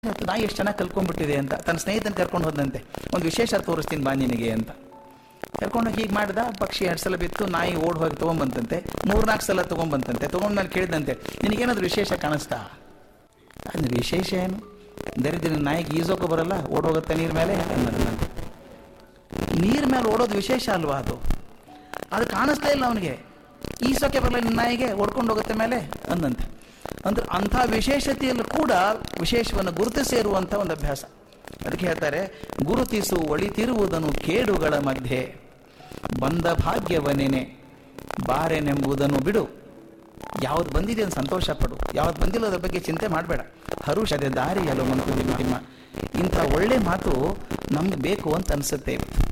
ನಾಯಿ ಎಷ್ಟು ಚೆನ್ನಾಗಿ ಕಲ್ಕೊಂಡ್ಬಿಟ್ಟಿದೆ ಅಂತ ತನ್ನ ಸ್ನೇಹಿತನ ಕರ್ಕೊಂಡು ಹೋದಂತೆ ಒಂದು ವಿಶೇಷ ತೋರಿಸ್ತೀನಿ ಬಾ ನಿನಗೆ ಅಂತ ಕರ್ಕೊಂಡೋಗಿ ಹೀಗೆ ಮಾಡ್ದ ಪಕ್ಷಿ ಎರಡು ಸಲ ಬಿತ್ತು ನಾಯಿ ಓಡ್ ಹೋಗಿ ತೊಗೊಂಬಂತಂತೆ ಮೂರ್ನಾಲ್ಕು ಸಲ ತೊಗೊಂಬಂತಂತೆ ತೊಗೊಂಡ್ಮೇಲೆ ಕೇಳಿದಂತೆ ನಿನಗೇನಾದ್ರು ವಿಶೇಷ ಕಾಣಿಸ್ತಾ ಅದು ವಿಶೇಷ ಏನು ದರಿದ್ರ ನಾಯಿಗೆ ಈಜೋಕೆ ಬರಲ್ಲ ಓಡೋಗುತ್ತೆ ನೀರ್ ಮೇಲೆ ಅನ್ನೋದಂತೆ ನೀರ್ ಮೇಲೆ ಓಡೋದು ವಿಶೇಷ ಅಲ್ವಾ ಅದು ಅದು ಕಾಣಿಸ್ತಾ ಇಲ್ಲ ಅವನಿಗೆ ಈಸೋಕೆ ಬರಲ್ಲ ನಿನ್ನ ನಾಯಿಗೆ ಓಡ್ಕೊಂಡು ಹೋಗುತ್ತೆ ಮೇಲೆ ಅಂದಂತೆ ಅಂದ್ರೆ ಅಂಥ ವಿಶೇಷತೆಯಲ್ಲೂ ಕೂಡ ವಿಶೇಷವನ್ನು ಗುರುತಿಸಿ ಇರುವಂಥ ಒಂದು ಅಭ್ಯಾಸ ಅದಕ್ಕೆ ಹೇಳ್ತಾರೆ ಗುರುತಿಸು ಒಳಿತಿರುವುದನ್ನು ಕೇಡುಗಳ ಮಧ್ಯೆ ಬಂದ ಭಾಗ್ಯವನೇನೆ ಬಾರೆನೆಂಬುದನ್ನು ಬಿಡು ಯಾವ್ದು ಬಂದಿದೆ ಅಂತ ಸಂತೋಷ ಪಡು ಯಾವ್ದು ಬಂದಿಲ್ಲ ಅದ್ರ ಬಗ್ಗೆ ಚಿಂತೆ ಮಾಡಬೇಡ ಹರುಷದೆ ದಾರಿಯಲು ಮಂಕು ನಿಮ್ಮ ಇಂಥ ಒಳ್ಳೆ ಮಾತು ನಮ್ಗೆ ಬೇಕು ಅಂತ ಅನಿಸುತ್ತೆ ಇವತ್ತು